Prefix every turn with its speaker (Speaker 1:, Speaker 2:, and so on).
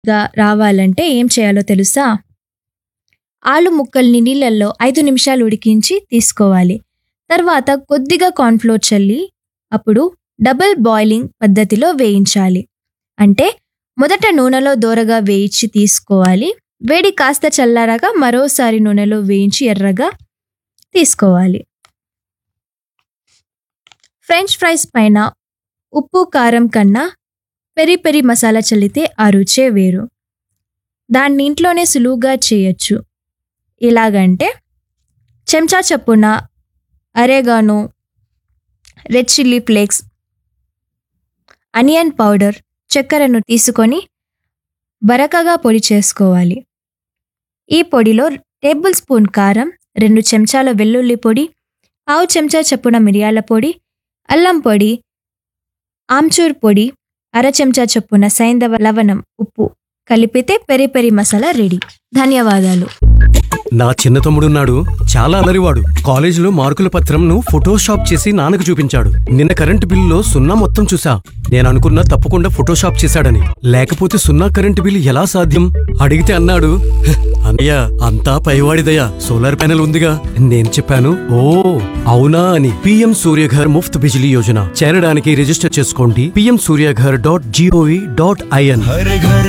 Speaker 1: గా రావాలంటే ఏం చేయాలో తెలుసా ఆలు ముక్కల్ని నీళ్ళల్లో ఐదు నిమిషాలు ఉడికించి తీసుకోవాలి తర్వాత కొద్దిగా కార్న్ఫ్లోర్ చల్లి అప్పుడు డబుల్ బాయిలింగ్ పద్ధతిలో వేయించాలి అంటే మొదట నూనెలో దోరగా వేయించి తీసుకోవాలి వేడి కాస్త చల్లారాక మరోసారి నూనెలో వేయించి ఎర్రగా తీసుకోవాలి ఫ్రెంచ్ ఫ్రైస్ పైన ఉప్పు కారం కన్నా పెరి పెరి మసాలా చల్లితే ఆ రుచే వేరు దాన్ని ఇంట్లోనే సులువుగా చేయొచ్చు ఎలాగంటే చెంచా చప్పున oregano red chilli flakes onion powder చక్కెరను తీసుకొని బరకగా పొడి చేసుకోవాలి ఈ పొడిలో టేబుల్ స్పూన్ కారం రెండు చెంచాల వెల్లుల్లి పొడి పావు చెంచా చప్పున మిరియాల పొడి అల్లం పొడి ఆమ్చూర్ పొడి అర చెంచా చొప్పున సైంధవ లవణం ఉప్పు కలిపితే పెరి పెరి మసాలా రెడీ ధన్యవాదాలు
Speaker 2: నా చిన్న తమ్ముడున్నాడు చాలా అలరివాడు కాలేజీలో మార్కుల పత్రంను ఫోటోషాప్ చేసి నాన్నకు చూపించాడు నిన్న కరెంటు బిల్లులో సున్నా మొత్తం చూసా నేను అనుకున్నా తప్పకుండా ఫోటోషాప్ చేశాడని లేకపోతే సున్నా కరెంటు బిల్లు ఎలా సాధ్యం అడిగితే అన్నాడు "హ్, అన్నయ్య అంతా పైవాడిదయ్యా సోలార్ ప్యానెల్ ఉందిగా నేను చెప్పాను ఓ అవునా అని పిఎం సూర్యఘర్ ముఫ్త్ బిజిలీ యోజన చేరడానికి రిజిస్టర్ చేసుకోండి PM Surya Ghar dot GOV dot IN
Speaker 3: हर घर